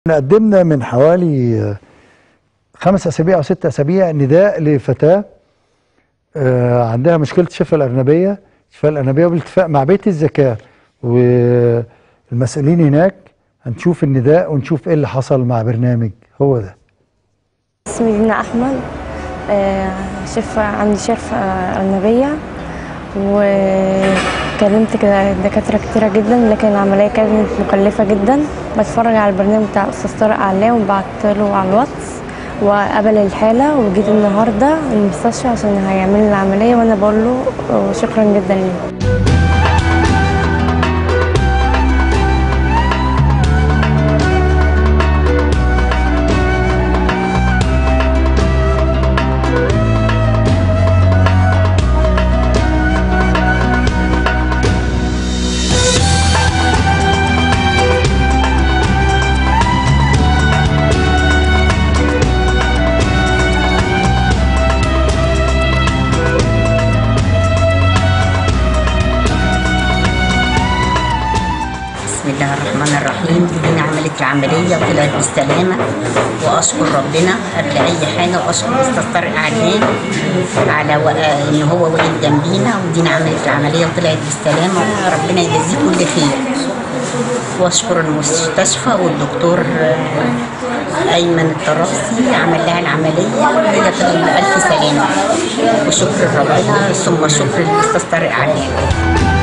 قدمنا من حوالي خمس اسابيع او ست اسابيع نداء لفتاه آه، عندها مشكله الشفه الارنبيه الشفه الارنبيه بالاتفاق مع بيت الزكاه والمسؤولين هناك هنشوف النداء ونشوف ايه اللي حصل مع برنامج هو ده اسمي دينا احمد آه، شف عندي شرف ارنبيه وكلمت كده دكاتره كتيره جدا لكن العمليه كانت مكلفه جدا بتفرج على البرنامج بتاع استاذ طارق علام وبعت له على الواتس وقبل الحاله وجيت النهارده المستشفى عشان هيعمل لي العمليه وانا بقول له شكرا جدا ليه بسم الله الرحمن الرحيم دينا عملت العملية وطلعت بالسلامة وأشكر ربنا قبل أي حاجة وأشكر أستاذ طارق علام على و... إن هو وقف جنبينا ودينا عملت العملية وطلعت بالسلامة ربنا يجازيه كل خير وأشكر المستشفى والدكتور أيمن الطرابسي عمل لها العملية وهي طلعت بألف سلامة وشكر ربنا ثم شكر الأستاذ طارق علام